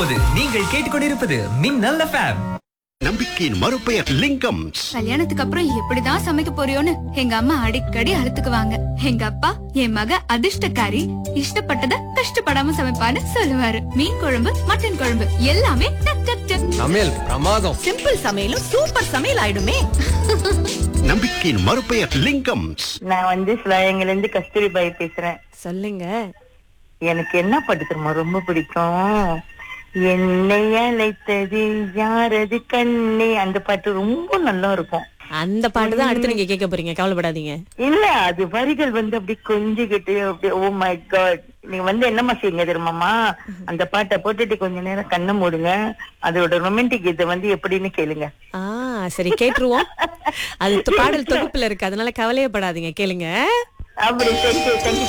இப்போது நீங்கள் கேட்டுக்கொண்டிருப்பது மின்னல் எஃப்எம் நம்பிக்கையின் மறுபெயர் லிங்கம்ஸ் கல்யாணத்துக்கு அப்புறம் எப்படிதான் சமைக்க போறியோன்னு எங்க அம்மா அடிக்கடி அழுத்துக்குவாங்க எங்க அப்பா என் மக அதிர்ஷ்டக்காரி இஷ்டப்பட்டத கஷ்டப்படாம சமைப்பான்னு சொல்லுவாரு மீன் குழம்பு மட்டன் குழம்பு எல்லாமே டக் டக் டக் சமையல் பிரமாதம் சிம்பிள் சமையலும் சூப்பர் சமையல் ஆயிடுமே நம்பிக்கையின் மறுபெயர் லிங்கம்ஸ் நான் வந்து சிலாயங்கள்ல இருந்து கஸ்தூரி பாய் பேசுறேன் சொல்லுங்க எனக்கு என்ன பாட்டு தெரியுமா ரொம்ப பிடிக்கும் என்னை அழைத்தது யாரது கண்ணே அந்த பாட்டு ரொம்ப நல்லா இருக்கும் அந்த பாட்டு தான் அடுத்து நீங்க கேட்க போறீங்க கவலைப்படாதீங்க இல்ல அது வரிகள் வந்து அப்படி கொஞ்சிக்கிட்டு அப்படியே ஓ மை காட் நீங்க வந்து என்னம்மா செய்யுங்க தெரியுமாமா அந்த பாட்டை போட்டுட்டு கொஞ்ச நேரம் கண்ணை மூடுங்க அதோட ரொமான்டிக் இதை வந்து எப்படின்னு கேளுங்க ஆ சரி கேட்டுருவோம் அது பாடல் தொகுப்புல இருக்கு அதனால கவலையப்படாதீங்க கேளுங்க அப்படி சரி சரி தேங்க்யூ